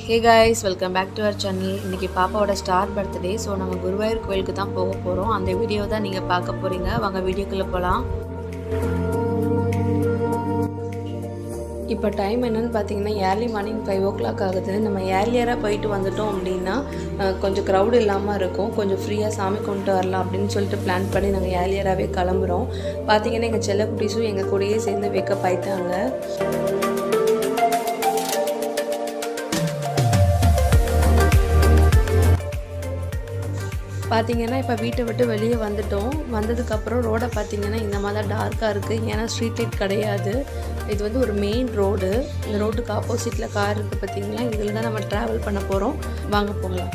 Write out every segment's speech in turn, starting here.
hey guys welcome back to our channel இன்றைக்கி பாப்பாவோட star birthday so நம்ம குருவாயூர் கோயிலுக்கு தான் போக போகிறோம் அந்த வீடியோ தான் நீங்கள் பார்க்க போகிறீங்க வாங்க வீடியோக்குள்ளே போகலாம் இப்போ டைம் என்னன்னு பார்த்தீங்கன்னா early morning five o'clock ஆகுது நம்ம ஏர்லியராக போயிட்டு வந்துட்டோம் அப்படின்னா அஹ், கொஞ்சம் க்ரௌட் இல்லாமல் இருக்கும் கொஞ்சம் ஃப்ரீயாக சாமி கொண்டு வரலாம் அப்படின்னு சொல்லிட்டு பிளான் பண்ணி நாங்கள் ஏர்லியராகவே கிளம்புறோம் பார்த்தீங்கன்னா எங்கள் செல்லக்குட்டீஸும் எங்கள் கூடயே சேர்ந்து வேக்கப் ஆயிட்டாங்க பார்த்தீங்கன்னா இப்போ வீட்டை விட்டு வெளியே வந்துட்டோம் வந்ததுக்கப்புறம் ரோடை பார்த்தீங்கன்னா இந்த மாதிரி தான் டார்க்காக இருக்குது ஏன்னா ஸ்ட்ரீட் லைட் கிடையாது இது வந்து ஒரு மெயின் ரோடு இந்த ரோட்டுக்கு ஆப்போசிட்டில் கார் இருக்குது பார்த்தீங்களா இதில் தான் நம்ம ட்ராவல் பண்ண போகிறோம் வாங்க போகலாம்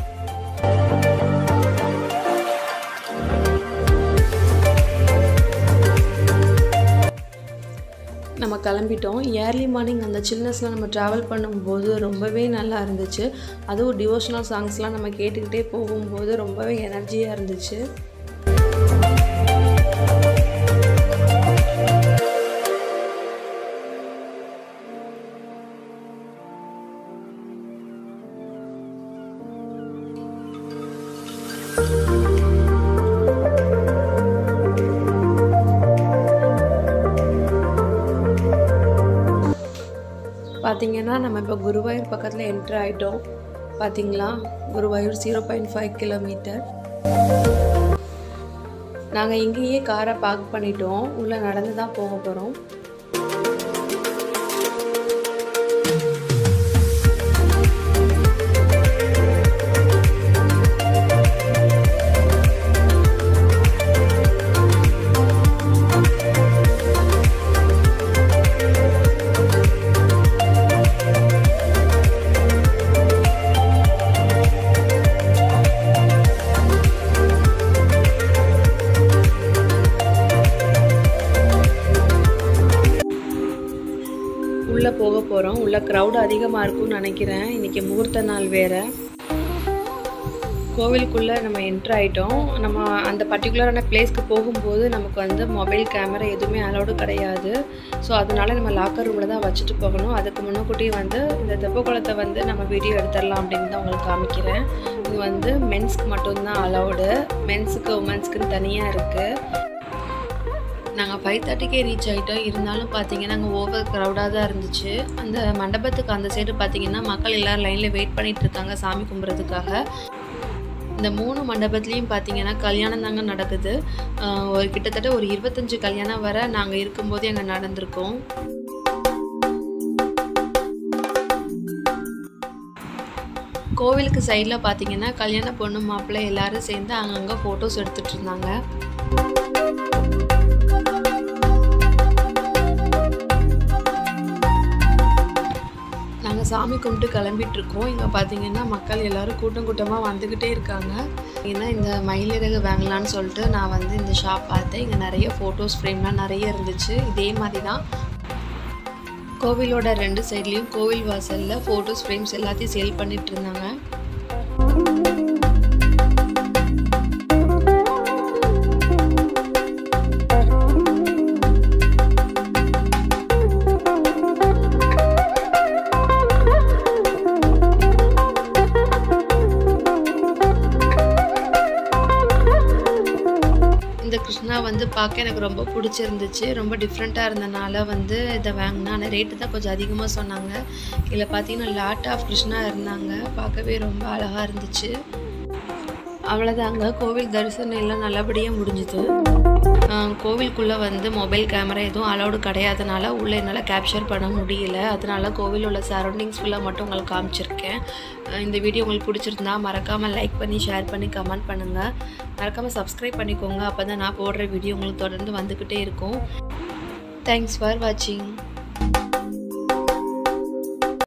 நம்ம கிளம்பிட்டோம் ஏர்லி மார்னிங் அந்த சில்னஸில் நம்ம ட்ராவல் பண்ணும்போது ரொம்பவே நல்லா இருந்துச்சு அதுவும் டிவோஷனல் சாங்ஸ்லாம் நம்ம கேட்டுக்கிட்டே போகும்போது ரொம்பவே எனர்ஜியாக இருந்துச்சு பார்த்தீங்கன்னா நம்ம இப்போ குருவாயூர் பக்கத்தில் என்ட்ரு ஆகிட்டோம் பார்த்தீங்களா Guruvayur zero point five kilometre நாங்கள் இங்கேயே காரை பார்க் பண்ணிட்டோம் உள்ளே நடந்து தான் போக போகிறோம் உள்ளே போக போகிறோம் உள்ள க்ரௌடு அதிகமாக இருக்கும்னு நினைக்கிறேன் இன்றைக்கி முகூர்த்த நாள் வேறு கோவிலுக்குள்ளே நம்ம என்ட்ரு ஆகிட்டோம் நம்ம அந்த பர்டிகுலரான பிளேஸ்க்கு போகும்போது நமக்கு வந்து மொபைல் கேமரா எதுவுமே அலௌடு கிடையாது ஸோ அதனால நம்ம லாக்கர் ரூமில் தான் வச்சுட்டு போகணும் அதுக்கு முன்னக்கூட்டியே வந்து இந்த தெப்பக்குளத்தை வந்து நம்ம வீடியோ எடுத்துடலாம் அப்படின்னு தான் உங்களுக்கு காமிக்கிறேன் இது வந்து மென்ஸ்க்கு மட்டும்தான் அலௌடு மென்ஸுக்கு உமன்ஸ்க்குன்னு தனியாக இருக்குது நாங்கள் ஃபைவ் தேர்ட்டிக்கே ரீச் ஆகிட்டோம் இருந்தாலும் பார்த்தீங்கன்னா அங்கே ஓவர் க்ரௌடாக தான் இருந்துச்சு அந்த மண்டபத்துக்கு அந்த சைடு பார்த்தீங்கன்னா மக்கள் எல்லோரும் லைனில் வெயிட் பண்ணிட்டு இருக்காங்க சாமி கும்பிட்றதுக்காக இந்த மூணு மண்டபத்துலேயும் பார்த்தீங்கன்னா கல்யாணம் தாங்க நடக்குது ஆஹ் ஒரு கிட்டத்தட்ட ஒரு இருபத்தஞ்சு கல்யாணம் வரை நாங்கள் இருக்கும்போதே அங்கே நடந்திருக்கோம் கோவிலுக்கு சைடில் பார்த்தீங்கன்னா கல்யாண பொண்ணு மாப்பிள்ளை எல்லாரும் சேர்ந்து அங்கங்கே ஃபோட்டோஸ் எடுத்துகிட்டு இருந்தாங்க நாங்கள் சாமி கும்பிட்டு கிளம்பிட்டு இருக்கோம் இங்கே பார்த்தீங்கன்னா மக்கள் எல்லாரும் கூட்டம் கூட்டமாக வந்துக்கிட்டே இருக்காங்க ஏன்னா இந்த மயிலிறகு வாங்கலான்னு சொல்லிட்டு நான் வந்து இந்த ஷாப் பார்த்தேன் இங்கே நிறைய ஃபோட்டோஸ் ஃப்ரேம்லாம் நிறைய இருந்துச்சு இதே மாதிரி தான் கோவிலோட ரெண்டு சைட்லேயும் கோவில் வாசலில் ஃபோட்டோஸ் ஃப்ரேம்ஸ் எல்லாத்தையும் சேல் பண்ணிட்டு இருந்தாங்க இந்த கிருஷ்ணா வந்து பார்க்க எனக்கு ரொம்ப பிடிச்சிருந்துச்சு ரொம்ப டிஃப்ரெண்ட்டாக இருந்தனால வந்து இதை வாங்கினா ஆனால் ரேட்டு தான் கொஞ்சம் அதிகமாக சொன்னாங்க இதில் பார்த்தீங்கன்னா லாட் ஆஃப் கிருஷ்ணா இருந்தாங்க பார்க்கவே ரொம்ப அழகாக இருந்துச்சு அவ்வளோதாங்க கோவில் தரிசனம் எல்லாம் நல்லபடியாக முடிஞ்சுது கோவிலுக்குள்ளே வந்து மொபைல் கேமரா எதுவும் அலௌடு கிடையாதனால உள்ளே என்னால் கேப்சர் பண்ண முடியல அதனால கோவில் உள்ள சரௌண்டிங்ஸ் ஃபுல்லாக மட்டும் உங்களுக்கு காமிச்சிருக்கேன் அஹ் இந்த வீடியோ உங்களுக்கு பிடிச்சிருந்தா மறக்காமல் லைக் பண்ணி ஷேர் பண்ணி கமெண்ட் பண்ணுங்கள் மறக்காமல் சப்ஸ்கிரைப் பண்ணிக்கோங்க அப்போ தான் நான் போடுற வீடியோ உங்களுக்கு தொடர்ந்து வந்துக்கிட்டே இருக்கும் தேங்க்ஸ் ஃபார் வாட்சிங்